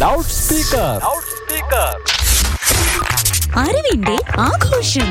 loud speaker അറിവിന്റെ ആഘോഷം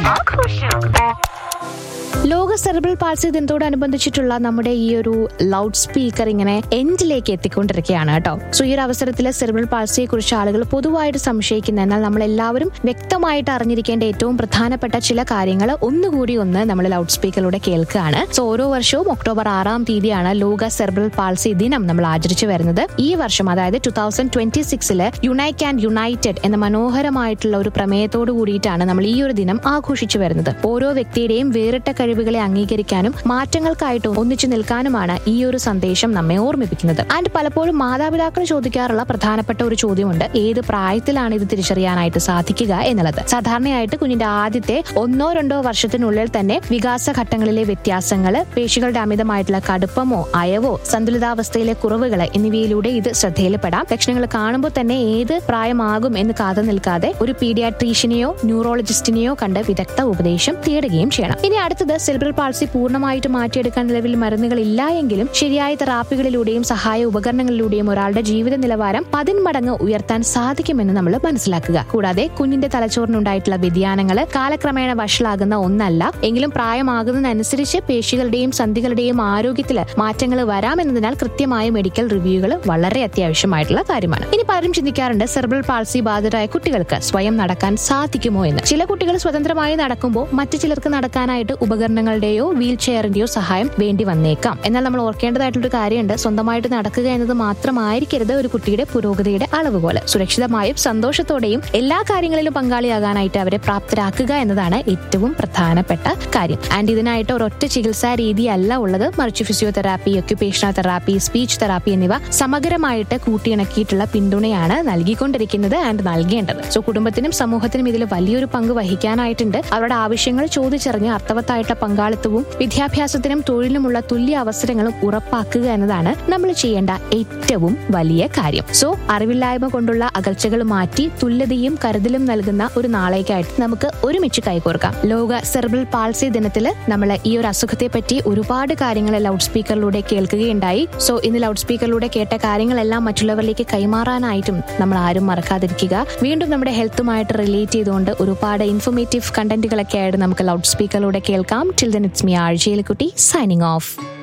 ലോക സെറിബ്രൽ പാൾസി ദിനത്തോടനുബന്ധിച്ചിട്ടുള്ള നമ്മുടെ ഈ ഒരു ലൗഡ് സ്പീക്കർ ഇങ്ങനെ എൻഡിലേക്ക് എത്തിക്കൊണ്ടിരിക്കുകയാണ് കേട്ടോ സോ ഈ ഒരു അവസരത്തിൽ സെറിബ്രൽ പാൾസിയെ കുറിച്ച് ആളുകൾ പൊതുവായിട്ട് സംശയിക്കുന്ന എന്നാൽ നമ്മൾ എല്ലാവരും വ്യക്തമായിട്ട് അറിഞ്ഞിരിക്കേണ്ട ഏറ്റവും പ്രധാനപ്പെട്ട ചില കാര്യങ്ങൾ ഒന്നുകൂടി ഒന്ന് നമ്മൾ ലൗഡ് സ്പീക്കറിലൂടെ കേൾക്കുകയാണ് സോ ഓരോ വർഷവും ഒക്ടോബർ ആറാം തീയതിയാണ് ലോക സെറിബ്രൽ പാൾസി ദിനം നമ്മൾ ആചരിച്ചു വരുന്നത് ഈ വർഷം അതായത് ടു തൗസൻഡ് ട്വന്റി സിക്സില് യുണൈറ്റ് ആൻഡ് യുണൈറ്റഡ് എന്ന മനോഹരമായിട്ടുള്ള ഒരു പ്രമേയത്തോട് കൂടിയിട്ടാണ് നമ്മൾ ഈ ഒരു ദിനം ആഘോഷിച്ചു വരുന്നത് ഓരോ വ്യക്തിയുടെയും വേറിട്ട കഴിവുകളെ അംഗീകരിക്കാനും മാറ്റങ്ങൾക്കായിട്ടും ഒന്നിച്ചു നിൽക്കാനുമാണ് ഈ ഒരു സന്ദേശം നമ്മെ ഓർമ്മിപ്പിക്കുന്നത് ആൻഡ് പലപ്പോഴും മാതാപിതാക്കൾ ചോദിക്കാറുള്ള പ്രധാനപ്പെട്ട ഒരു ചോദ്യമുണ്ട് ഏത് പ്രായത്തിലാണ് ഇത് തിരിച്ചറിയാനായിട്ട് സാധിക്കുക എന്നുള്ളത് സാധാരണയായിട്ട് കുഞ്ഞിന്റെ ആദ്യത്തെ ഒന്നോ രണ്ടോ വർഷത്തിനുള്ളിൽ തന്നെ വികാസ ഘട്ടങ്ങളിലെ വ്യത്യാസങ്ങൾ പേശികളുടെ അമിതമായിട്ടുള്ള കടുപ്പമോ അയവോ സന്തുലിതാവസ്ഥയിലെ കുറവുകൾ എന്നിവയിലൂടെ ഇത് ശ്രദ്ധയിൽപ്പെടാം ലക്ഷണങ്ങൾ കാണുമ്പോൾ തന്നെ ഏത് പ്രായമാകും എന്ന് കാത്തു നിൽക്കാതെ ഒരു പീഡിയാട്രീഷ്യനെയോ ന്യൂറോളജിസ്റ്റിനെയോ കണ്ട് വിദഗ്ധ ഉപദേശം തേടുകയും ചെയ്യണം ഇനി അടുത്തത് സെറിബ്രൽ പാൾസി പൂർണ്ണമായിട്ട് മാറ്റിയെടുക്കാൻ നിലവിൽ മരുന്നുകൾ ഇല്ല എങ്കിലും ശരിയായ തെറാപ്പികളിലൂടെയും സഹായ ഉപകരണങ്ങളിലൂടെയും ഒരാളുടെ ജീവിത നിലവാരം പതിന്മടങ്ങ് ഉയർത്താൻ സാധിക്കുമെന്ന് നമ്മൾ മനസ്സിലാക്കുക കൂടാതെ കുഞ്ഞിന്റെ തലച്ചോറിനുണ്ടായിട്ടുള്ള വ്യതിയാനങ്ങൾ കാലക്രമേണ വഷളാകുന്ന ഒന്നല്ല എങ്കിലും പ്രായമാകുന്നതനുസരിച്ച് പേശികളുടെയും സന്ധികളുടെയും ആരോഗ്യത്തിൽ മാറ്റങ്ങൾ വരാമെന്നതിനാൽ കൃത്യമായ മെഡിക്കൽ റിവ്യൂകൾ വളരെ അത്യാവശ്യമായിട്ടുള്ള കാര്യമാണ് ഇനി പലരും ചിന്തിക്കാറുണ്ട് സെർബൽ പാൾസി ബാധിതരായ കുട്ടികൾക്ക് സ്വയം നടക്കാൻ സാധിക്കുമോ എന്ന് ചില കുട്ടികൾ സ്വതന്ത്രമായി നടക്കുമ്പോൾ മറ്റു ചിലർക്ക് നടക്കാനായിട്ട് ഉപകരണങ്ങളുടെയോ വീൽ ചെയറിന്റെയോ സഹായം വേണ്ടി വന്നേക്കാം എന്നാൽ നമ്മൾ ഓർക്കേണ്ടതായിട്ടുള്ള ഒരു കാര്യമുണ്ട് സ്വന്തമായിട്ട് നടക്കുക എന്നത് മാത്രമായിരിക്കരുത് ഒരു കുട്ടിയുടെ പുരോഗതിയുടെ അളവുകോൽ സുരക്ഷിതമായും സന്തോഷത്തോടെയും എല്ലാ കാര്യങ്ങളിലും പങ്കാളിയാകാനായിട്ട് അവരെ പ്രാപ്തരാക്കുക എന്നതാണ് ഏറ്റവും പ്രധാനപ്പെട്ട കാര്യം ആൻഡ് ഇതിനായിട്ട് ഒരൊറ്റ ചികിത്സാ രീതിയല്ല ഉള്ളത് മറിച്ച് physiotherapy occupational therapy speech therapy എന്നിവ സമഗ്രമായിട്ട് കൂട്ടിയിണക്കിയിട്ടുള്ള പിന്തുണയാണ് നൽകിക്കൊണ്ടിരിക്കുന്നത് ആൻഡ് നൽകേണ്ടത് സോ കുടുംബത്തിനും സമൂഹത്തിനും ഇതിൽ വലിയൊരു പങ്ക് വഹിക്കാനായിട്ടുണ്ട് അവരുടെ ആവശ്യങ്ങൾ ചോദിച്ചറിഞ്ഞ് അർത്ഥവത്തായിട്ടുള്ള പങ്കാളിത്തവും വിദ്യാഭ്യാസത്തിനും തൊഴിലിനുമുള്ള തുല്യ അവസരങ്ങളും ഉറപ്പാക്കുക എന്നതാണ് നമ്മൾ ചെയ്യേണ്ട ഏറ്റവും വലിയ കാര്യം സോ അറിവില്ലായ്മ കൊണ്ടുള്ള അകൽച്ചകൾ മാറ്റി തുല്യതയും കരുതലും നൽകുന്ന ഒരു നാളേക്കായിട്ട് നമുക്ക് ഒരുമിച്ച് കൈകോർക്കാം ലോക സെർബൽ പാൾസി ദിനത്തിൽ നമ്മൾ ഈ ഒരു അസുഖത്തെ പറ്റി ഒരുപാട് കാര്യങ്ങൾ ലൗഡ് സ്പീക്കറിലൂടെ കേൾക്കുകയുണ്ടായി സോ ഇന്ന് ലൗഡ് സ്പീക്കറിലൂടെ കേട്ട കാര്യങ്ങളെല്ലാം മറ്റുള്ളവരിലേക്ക് കൈമാറാനായിട്ടും നമ്മൾ ആരും മറക്കാതിരിക്കുക വീണ്ടും നമ്മുടെ ഹെൽത്തുമായിട്ട് റിലേറ്റ് ചെയ്തുകൊണ്ട് ഒരുപാട് ഇൻഫോർമേറ്റീവ് കണ്ടന്റുകളൊക്കെ ആയിട്ട് നമുക്ക് ലൗഡ് സ്പീക്കറിലൂടെ കേൾക്കാം ടിൽ ദൻ ഇറ്റ്സ് മി ആഴ്ചയിൽ കുട്ടി സൈനിങ് ഓഫ്